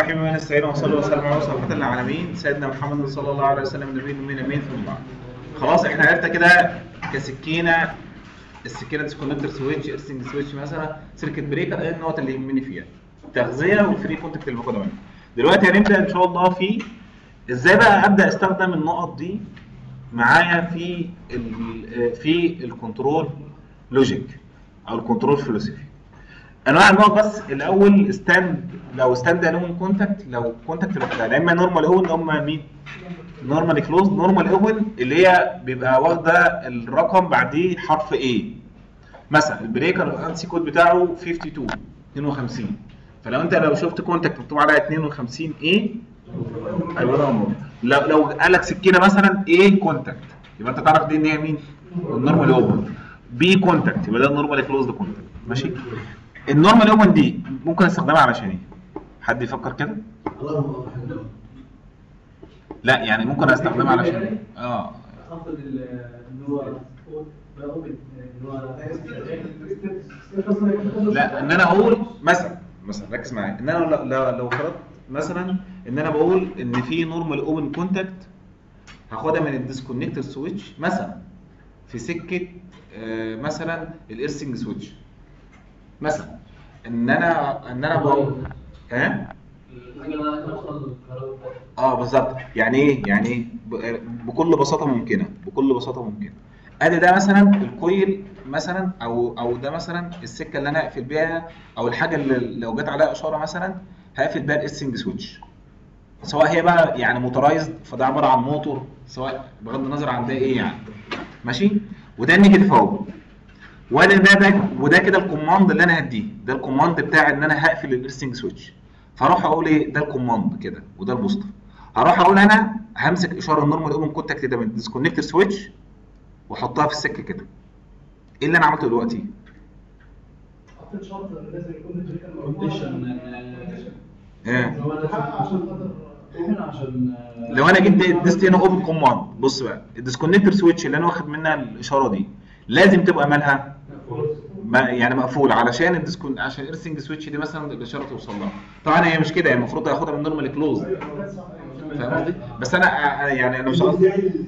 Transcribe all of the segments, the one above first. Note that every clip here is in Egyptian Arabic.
الرحيم من السيدنا وصلى وسلم على رسول العالمين سيدنا محمد صلى الله عليه وسلم النبي الامين امين ثم بعد خلاص احنا عرفنا كده كسكينه السكينه ديسكونكتور سويتش ارسنج سويتش مثلا سيركت بريكر ايه النقط اللي يهمني فيها التغذيه والفري كونتاكت اللي باخدها منها دلوقتي هنبدا ان شاء الله في ازاي بقى ابدا استخدم النقط دي معايا في ال في الكنترول لوجيك او الكنترول فيلوسفي انواع النقط بس الاول ستاند لو ستاند الون كونتاكت لو كونتاكت لوحدها يا اما نورمال اون هم مين نورمال كلوز نورمال اون اللي هي بيبقى واخده الرقم بعديه حرف A مثلا البريكر الانسي كود بتاعه 52 52 فلو انت لو شفت كونتاكت مكتوب عليها 52 A ايوه نورمال لو لو قال لك سكينه مثلا A كونتاكت يبقى انت تعرف دي ان هي مين النورمال اوبن بي كونتاكت يبقى ده النورمال كلوزد كونتاكت ماشي النورمال اوبن دي ممكن استخدمها علشان ايه حد يفكر كده لا يعني ممكن استخدمها علشان ايه اه اقصد ان هو بقى اوبن ان هو لا ان انا اقول مثلا مثلا ركز معايا ان انا لو لو, لو فرضت مثلا ان انا بقول ان في نورمال اوبن كونتاكت هاخدها من الديسكونكتور سويتش مثلا في سكه آه مثلا الارسنج سويتش مثلا ان انا ان انا بقول ها الحاجه اللي انا اوصل الكهرباء اه بالظبط يعني ايه يعني ايه ب- بكل بساطه ممكنه بكل بساطه ممكنه ادي ده مثلا الكويل مثلا او او ده مثلا السكه اللي انا هقفل بيها او الحاجه اللي لو جت عليها اشاره مثلا هقفل بيها الاسنج سويتش سواء هي بقى يعني موتورايزد فده عباره عن موتور سواء بغض النظر عن ده ايه يعني ماشي وده النيجاتيف اهو وده ده ده وده كده الكوماند اللي انا هديه ده الكوماند بتاع ان انا هقفل الارسنج سويتش فاروح اقول ايه ده الكوماند كده وده البوستر هروح اقول انا همسك اشاره النورمال اوبن كونتاكت ده من الديسكونكتور سويتش واحطها في السكه كده ايه اللي انا عملته دلوقتي حطيت شرط لازم يكون البريكر كونديشن ايه هو لازم عشان خاطر اوبن عشان لو انا جبت اديت هنا اوبن كوماند بص بقى الديسكونكتور سويتش اللي انا واخد منها الاشاره دي لازم تبقى مالها ما يعني مقفول علشان الديسكون عشان الارسنج سويتش دي مثلا الاشاره توصل لها طبعا هي مش كده هي المفروض اخدها من نورمال كلوز فاهم قصدي بس انا أنا- يعني انا مش قصدي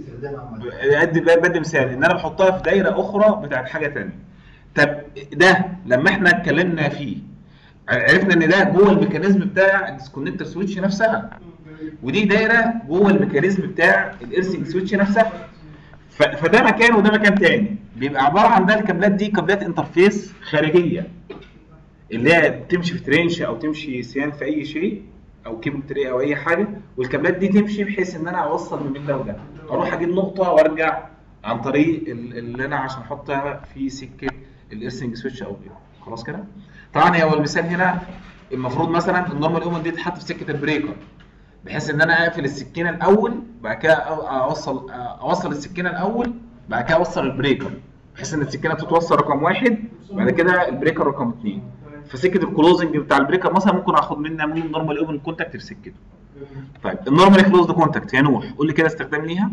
ادي بدي مثال ان انا بحطها في دايره اخرى بتاعت حاجه ثانيه طب ده لما احنا اتكلمنا فيه عرفنا ان ده جوه الميكانيزم بتاع الديسكونكتور سويتش نفسها ودي دايره جوه الميكانيزم بتاع الارسنج سويتش نفسها ف- فده مكان وده مكان تاني بيبقى عباره عن ده الكابلات دي كابلات انترفيس خارجيه اللي هي تمشي في ترينش او تمشي سيان في اي شيء او كيبل تري او اي حاجه والكابلات دي تمشي بحيث ان انا اوصل ما بين ده وده اروح اجيب نقطه وارجع عن طريق ال- اللي انا عشان احطها في سكه الارسنج سويتش او غيره خلاص كده طبعا هو المثال هنا المفروض مثلا النورمال اومن دي تتحط في سكه البريكر بحيث ان انا اقفل السكينه الاول بعد كده أو- اوصل اوصل السكينه الاول بعد كده اوصل البريكر بحيث ان السكينه تتوصل رقم واحد بعد كده البريكر رقم اثنين فسكه الكلوزنج بتاع البريكر مثلا ممكن اخد منها من النورمال اوبن كونتاكت في سكته طيب النورمال كلوزد كونتاكت يا نوح قول لي كده استخدام ليها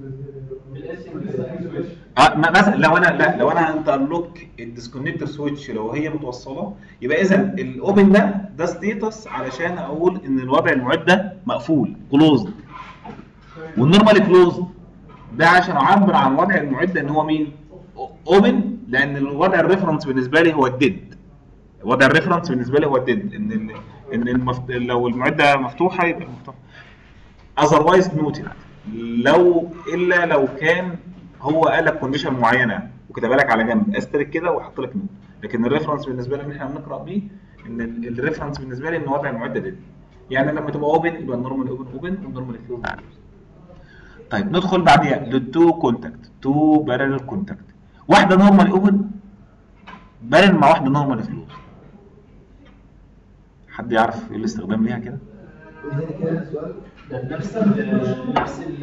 اه ما- مثلا لو انا لا لو انا انترلوك الديسكونكتور سويتش لو هي متوصله يبقى اذا الاوبن ده ده ستيتس علشان اقول ان الوضع المعد ده مقفول كلوزد والنورمال كلوزد ده عشان اعبر عن وضع المعد ان هو مين اوبن لان الوضع الريفرنس بالنسبه لي هو الديد وضع الريفرنس بالنسبه لي هو الديد ان ال... ان المفت... لو المعده مفتوحه يبقى مفتوحه اذروايز نوتد لو الا لو كان هو قال لك كونديشن معينه وكتبها لك على جنب استرك كده وحط لك نوت لكن الريفرنس بالنسبه لي ان احنا بنقرا بيه ان ال- الريفرنس بالنسبه لي ان وضع المعده ديد يعني لما تبقى اوبن يبقى النورمال اوبن اوبن والنورمال كلوز طيب ندخل بعديها للتو كونتاكت تو بارل كونتاكت واحده نورمال اوبن بارل مع واحده نورمال كلوز حد يعرف ايه الاستخدام ليها كده ده نفس ال نفس ال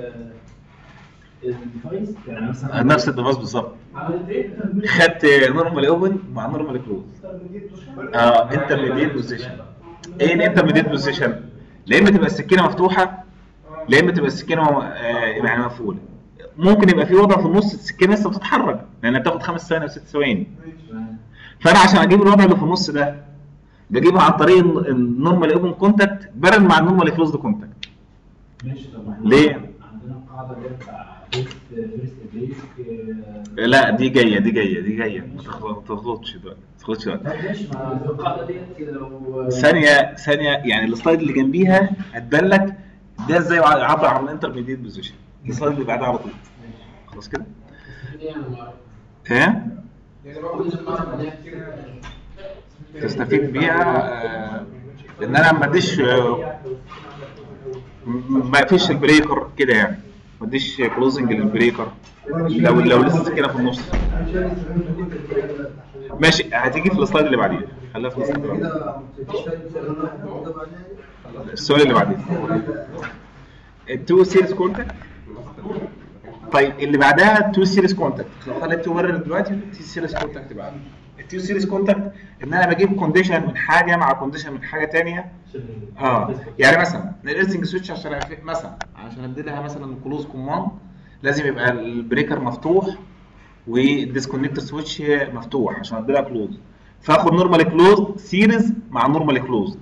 الديفايس يعني مثلا نفس الديفايس بالظبط عملت ايه؟ خدت نورمال اوبن مع نورمال كلوز اه انترميديت بوزيشن ايه الانترميديت بوزيشن لا اما تبقى السكينه مفتوحه لا اما تبقى السكينه م- آه، يعني مقفوله ممكن يبقى في وضع في النص السكينه لسه بتتحرك لانها بتاخد خمس ثواني او ست ثواني فانا عشان اجيب الوضع اللي في النص ده بجيبها عن طريق النورمال اوبن كونتاكت بارل مع النورمال كلوزد كونتاكت ماشي طب احنا ليه؟ عندنا القاعده اللي هي بتاع فيرست فيرست بريك لا دي جايه دي جايه دي جايه ما تخلط- ما تغلطش دلوقتي ما تغلطش دلوقتي طب ماشي ما القاعده ديت لو ثانيه ثانيه يعني السلايد اللي جنبيها هتبان لك ده ازاي يعبر عن الانترميديت بوزيشن السلايد اللي بعدها على طول خلاص كده ايه تستفيد بيها آه، ان انا ما اديش آه، م- ما فيش البريكر كده يعني ما اديش كلوزنج للبريكر لو لو لسه كده في النص ماشي هتيجي في السلايد اللي بعديه خليها في السلايد اللي بعديه السؤال اللي بعديه التو سيريز كونتاكت طيب اللي بعدها تو سيريز كونتاكت لو خليت تبرر دلوقتي التو سيريز كونتاكت بقى التو سيريز كونتاكت ان انا بجيب كونديشن من حاجه مع كونديشن من حاجه ثانيه اه يعني مثلا الارسنج سويتش عشان أف- مثلا عشان ادي لها مثلا كلوز كوماند لازم يبقى البريكر مفتوح والديسكونكت سويتش مفتوح عشان ادي لها كلوز فاخد نورمال كلوز سيريز مع نورمال كلوز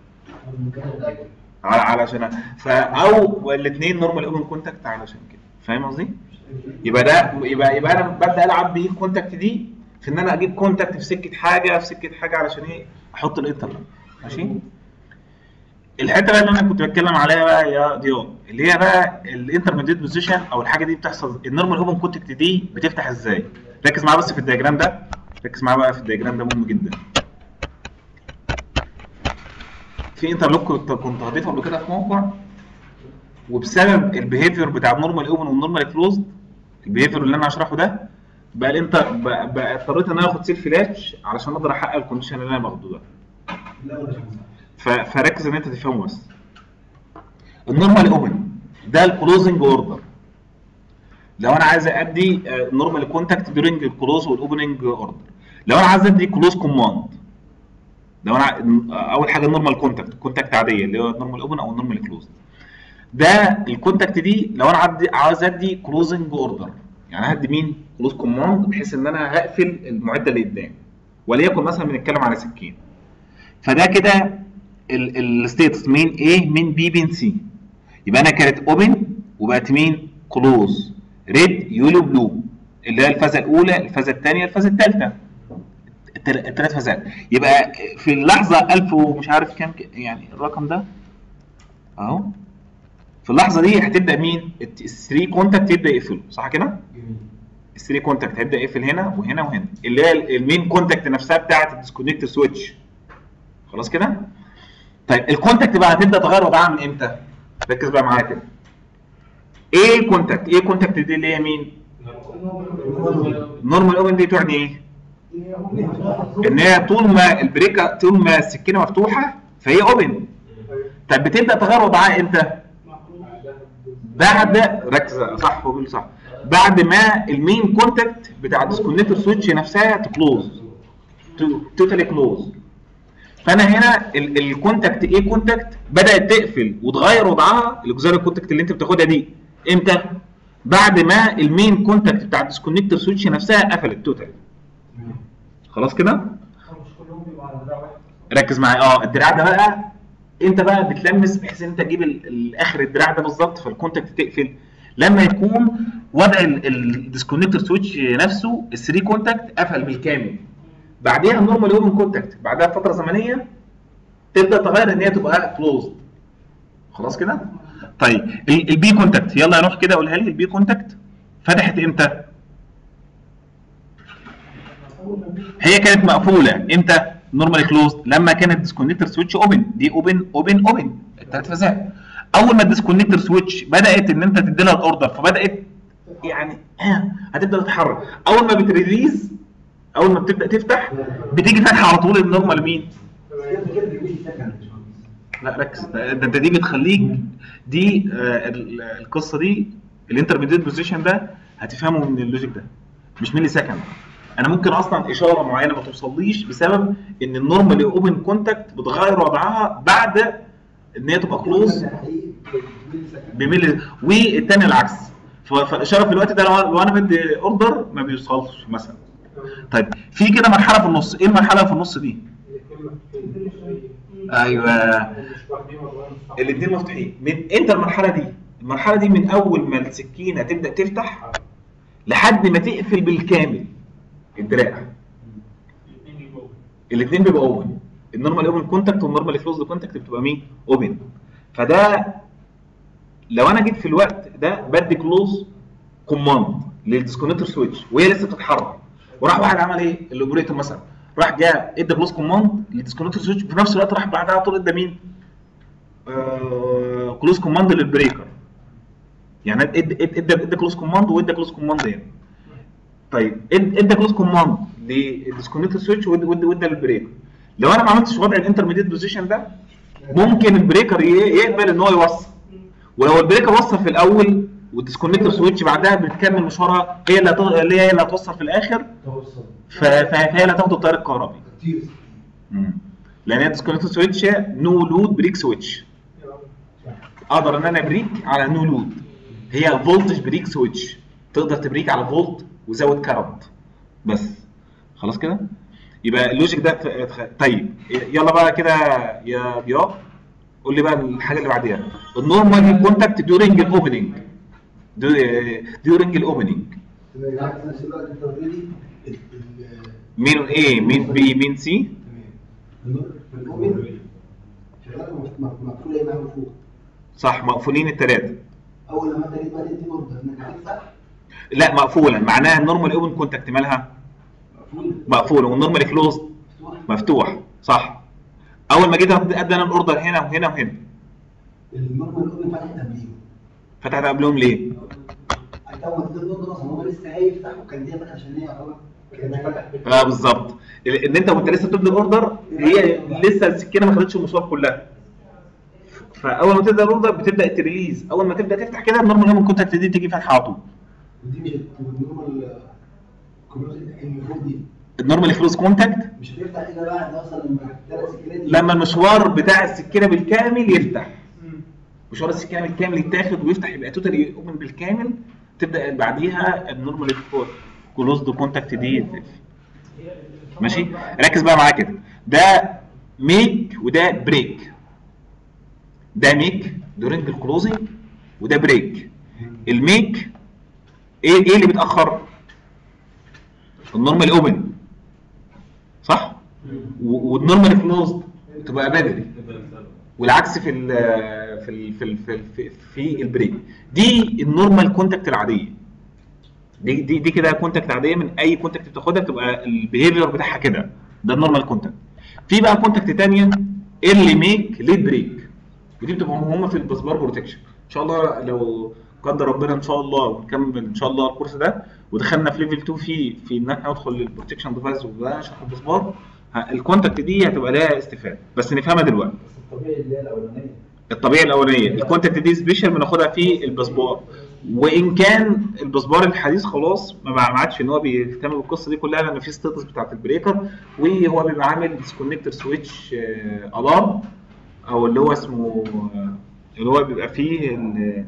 علشان ف او الاثنين نورمال اوبن كونتاكت علشان كده فاهم قصدي؟ يبقى ده يبقى يبقى انا ببدا العب بايه الكونتاكت دي في ان انا اجيب كونتاكت في سكه حاجه في سكه حاجه علشان ايه احط الانترنت ماشي الحته بقى اللي انا كنت بتكلم عليها بقى يا ضياء اللي هي بقى الانترميديت بوزيشن او الحاجه دي بتحصل النورمال اوبن كونتاكت دي بتفتح ازاي ركز معايا بس في الدياجرام ده ركز معايا بقى في الدياجرام ده مهم جدا في انترلوك كنت كنت هضيفه قبل كده في موقع وبسبب البيهيفير بتاع النورمال اوبن والنورمال كلوزد البيهيفير اللي انا هشرحه ده بقى انت بقى, بقى اضطريت ان انا اخد سيل فلاش علشان اقدر احقق الكونديشن اللي انا باخده ده ف- فركز ان انت تفهمه بس النورمال اوبن ده الكلوزنج اوردر لو انا عايز ادي نورمال كونتاكت دورنج الكلوز والاوبننج اوردر لو انا عايز ادي كلوز كوماند لو انا ع- اول حاجه النورمال كونتاكت كونتاكت عاديه اللي هو النورمال اوبن او النورمال كلوز ده الكونتاكت دي لو انا عدي عاوز ادي كلوزنج اوردر يعني هدي مين كلوز كوماند بحيث ان انا هقفل المعده اللي قدامي وليكن مثلا بنتكلم على سكين فده كده الستيتس مين A من B من C يبقى انا كانت اوبن وبقت مين كلوز ريد يولو بلو اللي هي الفازه الاولى الفازه الثانيه الفازه الثالثه الثلاث فازات يبقى في اللحظه 1000 ومش عارف كام ك- يعني الرقم ده اهو في اللحظه دي هتبدا مين الثري كونتاكت يبدا يقفل صح كده الثري كونتاكت هيبدا يقفل هنا وهنا وهنا اللي هي المين كونتاكت نفسها بتاعه الديسكونكت سويتش خلاص كده طيب الكونتاكت بقى هتبدا تغير وضعها من امتى ركز بقى معايا كده ايه كونتاكت ايه كونتاكت دي اللي هي مين نورمال اوبن دي تعني ايه ان هي طول ما البريكه طول ما السكينه مفتوحه فهي اوبن طب بتبدا تغير وضعها امتى بعد ركز صح هو بيقول صح بعد ما المين كونتاكت بتاع الديسكونكتور سويتش نفسها تكلوز توتالي كلوز فانا هنا الكونتاكت ايه كونتاكت بدات تقفل وتغير وضعها الاكزاري كونتاكت اللي انت بتاخدها دي امتى بعد ما المين كونتاكت بتاع الديسكونكتور سويتش نفسها قفلت توتال خلاص كده مش كلهم بيبقوا على دراع واحد ركز معايا اه الدراع ده بقى انت بقى بتلمس بحيث ان انت تجيب ال- ال- اخر الدراع ده بالظبط فالكونتاكت تقفل لما يكون وضع الديسكونكتور سويتش نفسه الثري كونتاكت قفل بالكامل بعديها النورمال اوبن كونتاكت بعدها فتره زمنيه تبدا تغير ان هي تبقى كلوزد خلاص كده طيب ال- البي كونتاكت يلا نروح كده قولها لي البي كونتاكت فتحت امتى هي كانت مقفوله امتى نورمال كلوز لما كانت الديسكونكتور سويتش اوبن دي اوبن اوبن اوبن الثلاث فازات اول ما الديسكونكتور سويتش بدات ان انت تدي لها الاوردر فبدات يعني آه، هتبدا تتحرك اول ما بتريليز اول ما بتبدا تفتح بتيجي فاتحه على طول النورمال مين لا ركز ده ده انت دي بتخليك دي آه ال- القصه دي الانترميديت بوزيشن ده هتفهمه من اللوجيك ده مش ملي سكند انا ممكن اصلا اشاره معينه ما توصليش بسبب ان النورمال اوبن كونتاكت بتغير وضعها بعد ان هي تبقى كلوز بملي والتاني العكس ف- فالاشاره في الوقت ده لو لو انا بدي اوردر ما بيوصلش مثلا طيب في كده مرحله في النص ايه المرحله في النص دي ايوه مش واخدين ولا مش واخدين. الاثنين مفتوحين من امتى المرحله دي المرحله دي من اول ما السكينه تبدا تفتح لحد ما تقفل بالكامل الدراع الاثنين يجوا الاثنين بيبقوا اوبن النورمال اوبن كونتاكت والنورمال كلوزد كونتاكت بتبقى مين اوبن فده لو انا جيت في الوقت ده بدي كلوز كوماند للديسكونكتور سويتش وهي لسه بتتحرك وراح واحد عمل ايه الاوبريتور مثلا راح جاء ادى كلوز كوماند للديسكونكتور سويتش في نفس الوقت راح بعدها على طول ادى مين آه كلوز كوماند للبريكر يعني ادى ادى ادى ادى كلوز كوماند وادى كلوز كوماند هنا طيب اد- ادى كلوز كوماند للديسكونكتور سويتش وادى وادى وادى للبريكر لو انا ما عملتش وضع الانترميديت بوزيشن ده ممكن البريكر ي- يقبل ان هو يوصل ولو البريكر وصل في الاول والديسكونكتور سويتش بعدها بتكمل مشوارها هي اللي هت- اللي هي اللي هتوصل في الاخر توصل ف- ف- فهي اللي هتاخد التيار الكهربي كتير لان هي الديسكونكتور سويتش نو لود بريك سويتش اقدر ان انا بريك على نو لود هي فولتج بريك سويتش تقدر تبريك على فولت وزود كارنت بس خلاص كده يبقى اللوجيك ده ت- تخ- طيب يلا بقى كده يا ضياء قول لي بقى الحاجه اللي بعديها النورمال كونتاكت ديورنج الاوبننج ديورنج الاوبننج بالعكس نفس الوقت انت اوريدي مين ايه مين بي مين سي الاوبن شغاله مف- مقفوله ايه معاها فوق صح مقفولين الثلاثه اول لما انت جيت بقى تدي اوردر انك هتفتح لا مقفوله معناها النورمال اوبن كونتاكت مالها مقفوله مقفوله والنورمال كلوز مفتوح مفتوح صح اول ما جيت ادي انا الاوردر هنا وهنا وهنا النورمال اوبن فتحت قبليهم فتحت قبلهم ليه؟ انت اول ما تدي الاوردر اصلا هو لسه هيفتح وكان دي فتح عشان هي يعتبر كان فتح اه بالظبط ال- ان انت وانت لسه بتبدا الاوردر هي لسه السكينه ما خدتش المشوار كلها فاول ما تبدا الاوردر بتبدا تريليز اول ما تبدا تفتح كده النورمال اوبن كونتاكت دي تيجي فاتحه على طول ودي مش النورمال كلوز المفروض دي النورمال كلوز كونتاكت مش هتفتح الا بعد اصلا لما ثلاث سكرات لما المشوار بتاع السكينه بالكامل يفتح مشوار السكينه بالكامل يتاخد ويفتح يبقى توتالي اوبن بالكامل تبدا بعديها النورمال كلوزد كونتاكت دي يتقفل. ماشي ركز بقى معايا كده ده ميك وده بريك ده ميك دورنج الكلوزنج وده بريك الميك ايه ايه اللي بيتاخر النورمال اوبن صح و- والنورمال كلوزد تبقى بدري والعكس في ال في ال في ال في, ال في, في البريك دي النورمال كونتاكت العاديه دي دي دي كده كونتاكت عاديه من اي كونتاكت بتاخدها بتبقى البيهيفير بتاعها كده ده النورمال كونتاكت في بقى كونتاكت ثانيه اللي ميك ليد بريك ودي بتبقى مهمه في الباسبار بروتكشن ان شاء الله لو قدر ربنا ان شاء الله ونكمل ان شاء الله الكورس ده ودخلنا في ليفل 2 في في ان احنا ندخل للبروتكشن ديفايس وبقى شرح الباسبار ه- الكونتاكت دي هتبقى لها استفاده بس نفهمها دلوقتي بس الطبيعي اللي هي الاولانيه الطبيعه الاولانيه الكونتاكت دي سبيشال بناخدها في الباسبار وان كان الباسبار الحديث خلاص ما بقى- ما عادش ان هو بيهتم بالقصه دي كلها لان في ستاتس بتاعت البريكر وهو بيبقى عامل ديسكونكتور سويتش الارم او اللي هو اسمه آه، اللي هو بيبقى فيه ال-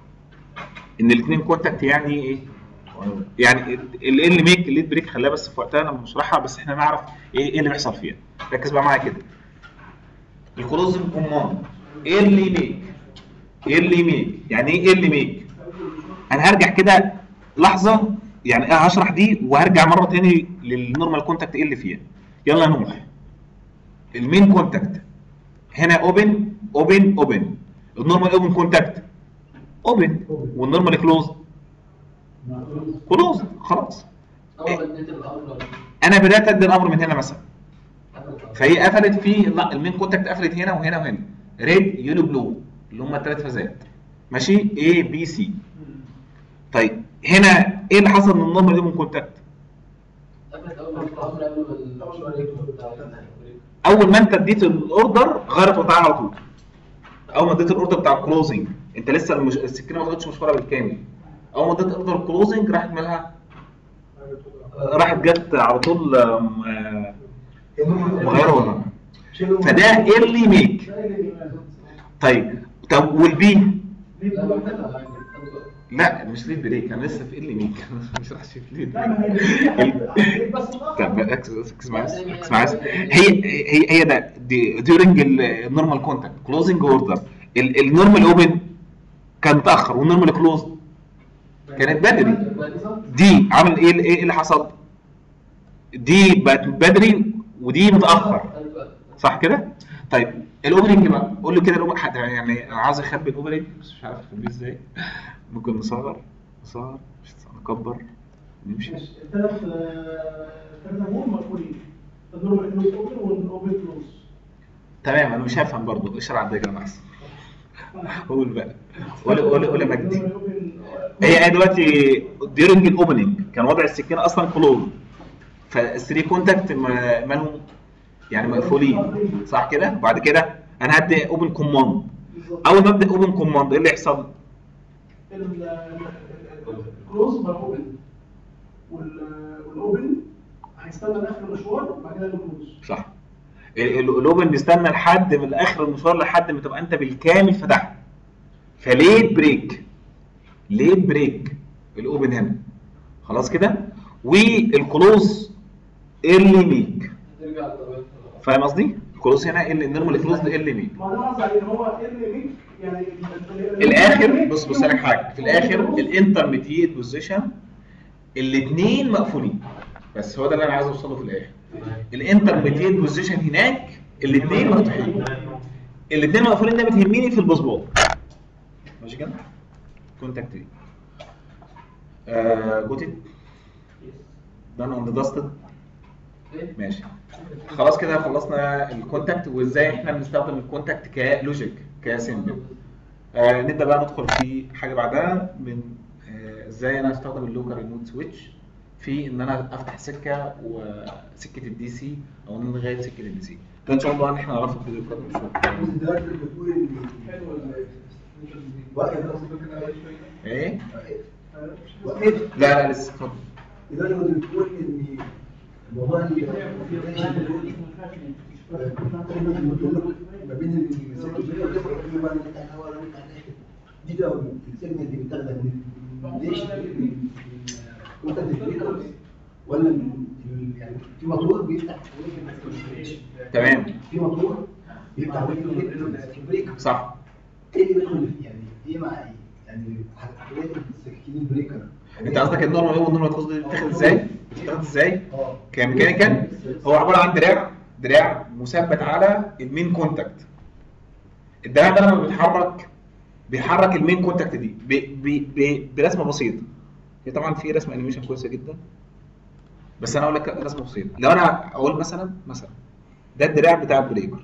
ان الاثنين كونتاكت يعني ايه يعني ال اللي ميك الليد بريك خليها بس في وقتها انا مش هشرحها بس احنا نعرف ايه ايه اللي بيحصل فيها ركز بقى معايا كده الكلوزنج كوماند ايرلي ميك ايرلي ميك يعني ايه ايرلي ميك انا هرجع كده لحظه يعني انا هشرح دي وهرجع مره تاني للنورمال كونتاكت ايه اللي فيها يلا يا نوح المين كونتاكت هنا اوبن اوبن اوبن النورمال اوبن كونتاكت اوبن والنورمال كلوز كلوز خلاص اول ما اديت الامر انا بدات ادي الامر من هنا مثلا فهي قفلت في لا المين كونتاكت قفلت هنا وهنا وهنا ريد يلو بلو اللي هم الثلاث فازات ماشي اي بي سي طيب هنا ايه اللي حصل من النورمال اوبن كونتاكت قفلت اول ما اديت الامر قبل ما المشروع يكتب بتاع اول ما انت اديت الاوردر غيرت وضعها على طول اول ما اديت الاوردر بتاع الكلوزنج انت لسه المش... السكينه ما خدتش مشوارها بالكامل اول ما اديت اوردر الكلوزنج راحت مالها راحت جت على طول آم، آه، مغيره ولا فده ايرلي ميك طيب طب والبي لا ما فتح لا مش ليد بريك انا لسه في ال ميك ما شرحش في ليد لا ما بريك هي بس متأخر. طب ركز ركز معايا ركز معايا هي هي هي ده دي ديورنج النورمال كونتاكت كلوزنج اوردر النورمال اوبن كان متاخر والنورمال كلوز كانت بدري دي عمل ايه ايه اللي حصل دي بقت بدري ودي متاخر صح كده طيب الاوبننج بقى قول لي كده الاوبننج حد يعني انا عاوز اخبي الاوبننج بس مش عارف اخبيه ازاي ممكن نصغر نصغر مش نكبر نمشي ماشي. الثلاث ثلاثة مول مقفولين النورمال كلوز اوبن والاوبن كلوز تمام انا مش هفهم برضه اشرح على الدياجرام احسن قول بقى قول قول قول يا مجدي هي هي دلوقتي ديورنج الاوبننج كان وضع السكينه اصلا كلوز فالثري كونتاكت ما- مالهم يعني مقفولين صح كده بعد كده انا هدي اوبن كوماند اول ما ابدا اوبن كوماند ايه اللي يحصل الكلوز بقى اوبن وال- والاوبن هيستنى لاخر المشوار وبعد كده الكلوز صح ال- ال- الاوبن بيستنى لحد من اخر المشوار لحد ما تبقى انت بالكامل فتحت فليه بريك ليه بريك الاوبن هنا خلاص كده والكلوز ايرلي ميك فاهم قصدي الكلوز هنا ال- النورمال كلوز ايرلي ميك ما ده قصدي عليه ان هو اللي ميك يعني الاخر بص بص لك حاجه في الاخر الانترميديت بوزيشن الاثنين مقفولين بس هو ده اللي انا عايز اوصله في الاخر الانترميديت بوزيشن هناك الاثنين مفتوحين الاثنين مقفولين ده بتهمني في الباسبور ماشي كده كونتاكت دي آه جوتد دان اون داستد ماشي خلاص كده خلصنا الكونتاكت وازاي احنا بنستخدم الكونتاكت كلوجيك كسيمبل آه نبدا بقى ندخل في حاجه بعدها من آه ازاي انا استخدم اللوكال ريموت سويتش في ان انا افتح سكه وسكه الدي سي او نلغي سكه الدي سي ده ان شاء الله احنا نعرفه في الفيديو القادم شويه بس دلوقتي بتقول ان وقف ايه وقف لا لا لسه اتفضل دلوقتي كنت بتقول ان موضوع ال- ما بين السيركل والدفع كل ما نفتح الهواء ولا نفتح الاخر دي بقى السيجنال اللي بتاخدها من ليش كنت البريكرز ولا من ال- يعني في موتور بيفتح ويقفل تمام في موتور بيفتح ويقفل البريك صح ايه اللي بيدخل يعني ايه مع ايه؟ يعني هتلاقي السكين بريكر انت قصدك النورمال ايه والنورمال كوز دي بتتاخد ازاي؟ بتتاخد ازاي؟ اه كميكانيكال هو عباره عن دراع دراع مثبت على المين كونتاكت الدراع ده لما بيتحرك بيحرك المين كونتاكت دي ب ب ب برسمه بسيطه هي طبعا في رسمه انيميشن كويسه جدا بس انا اقول لك رسمه بسيطه لو انا اقول مثلا مثلا ده الدراع بتاع البريكر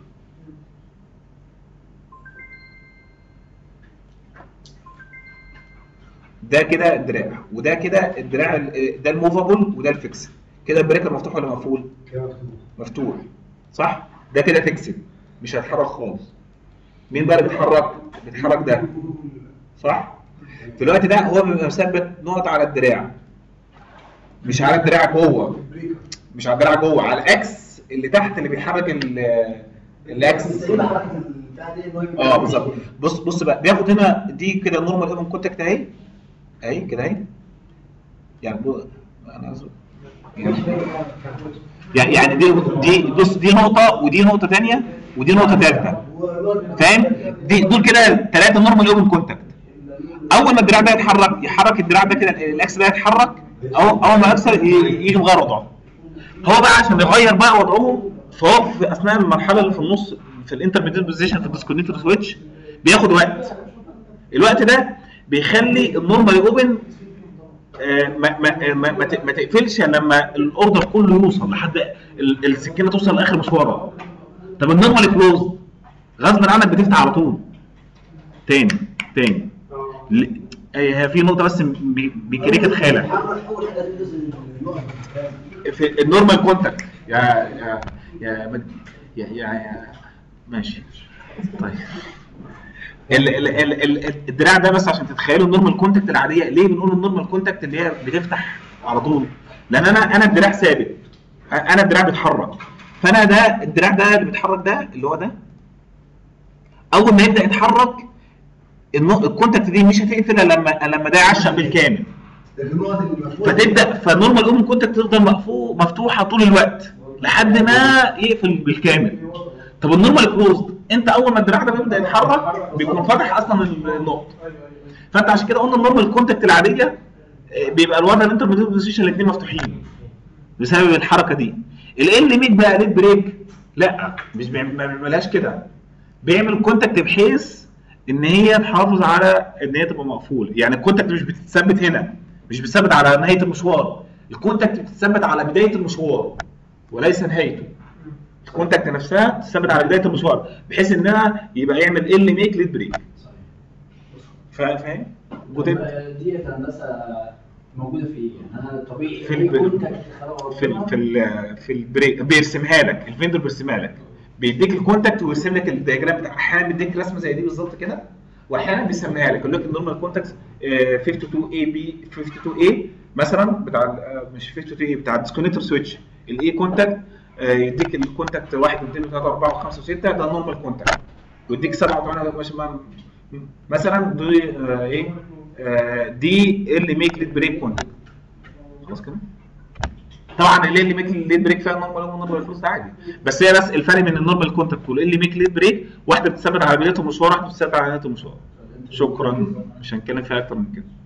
ده كده الدراع وده كده الدراع ال- ده الموفابل وده الفيكس كده البريكر مفتوح ولا مقفول؟ كده مفتوح مفتوح صح ده كده فيكسد مش هيتحرك خالص مين بقى اللي بيتحرك بيتحرك ده صح في الوقت ده هو بيبقى مثبت نقط على الدراع مش على الدراع جوه بريكر مش على الدراع جوه على الاكس اللي تحت اللي بيحرك ال- الاكس بس ايه بقى حركه البتاع دي ان هو يبقى- اه بالظبط بص بص بقى بياخد هنا دي كده النورمال اوبن كونتاكت اهي اهي كده اهي يعني بو- انا عايز يعني يعني يعني دي دي بص دي نقطة ودي نقطة تانية ودي نقطة تالتة فاهم؟ دي دول كده ثلاثة نورمال اوبن كونتاكت أول ما الدراع ده يتحرك يحرك الدراع ده كده الأكس ده يتحرك أو أول ما يكسر ي- يجي مغير وضعه هو بقى عشان يغير بقى وضعه فهو في أثناء المرحلة اللي في النص في الانترميديت بوزيشن في الديسكونكتور سويتش بياخد وقت الوقت ده بيخلي النورمال اوبن آه، ما ما ما, ما ت- ما تقفلش لما الاوردر كله يوصل لحد ال- السكينه توصل لاخر مشوارها طب النورمال كلوز غصب عنك بتفتح على طول تاني تاني ل- هي هي في نقطه بس بي- بيكريك خالع حرك اول حاجه تنزل النقط في النورمال كونتاكت يا يا يا مجدي يا يا, يا ماشي طيب ال ال ال ال الدراع ده بس عشان تتخيلوا النورمال كونتاكت العاديه ليه بنقول النورمال كونتاكت اللي هي بتفتح على طول لان انا انا الدراع ثابت انا الدراع بيتحرك فانا ده الدراع ده اللي بيتحرك ده اللي هو ده اول ما يبدا يتحرك النق- الكونتاكت دي مش هتقفل الا لما لما ده يعشق بالكامل لكن النقط اللي مقفولة فتبدا فالنورمال اوبن كونتاكت تفضل مقفول مفتوحه طول الوقت لحد ما يقفل بالكامل طب النورمال كلوزد انت اول ما الدراع ده بيبدا يتحرك بيكون فاتح اصلا النقط فانت عشان كده قلنا النورمال كونتاكت العاديه آه، بيبقى الوضع الانترميديت بوزيشن الاثنين مفتوحين بسبب الحركه دي ال ميك بقى ليد بريك لا مش بيعمل- ما بيعملهاش كده بيعمل كونتاكت بحيث ان هي تحافظ على ان هي تبقى مقفوله يعني الكونتاكت مش بتتثبت هنا مش بتثبت على نهايه المشوار الكونتاكت بتتثبت على بدايه المشوار وليس نهايته الكونتاكت نفسها بتثبت على بدايه المشوار بحيث انها يبقى يعمل ال ميك ليد بريك فا- فاهم؟ جودت ديت هندسه موجوده في ايه؟ يعني انا طبيعي في أي الب- كونتاكت خلقه في ال ربنا. في ال في البريك بيرسمها لك الفندور بيرسمها لك بيديك الكونتاكت ويرسم لك الدياجرام بتاع احيانا بيديك رسمه زي دي بالظبط كده واحيانا بيسميها لك يقول لك النورمال كونتاكت 52 اي بي 52 اي مثلا بتاع ال- آه، مش 52 اي بتاع الديسكونكتور سويتش الاي كونتاكت يديك الكونتاكت 1 2 3 4 5 6 ده النورمال كونتاكت ويديك 7 8 مثلا مثلا دي آه، ايه آه، دي اللي ميك ليد بريك كونتاكت خلاص كده طبعا اللي اللي ميك ليد بريك فيها نورمال ونورمال فلوس ده عادي بس هي بس الفرق بين النورمال كونتاكت واللي ميك ليد بريك واحده بتثبت على بدايه المشوار واحده بتثبت على نهايه المشوار شكرا مش هنتكلم فيها اكتر من كده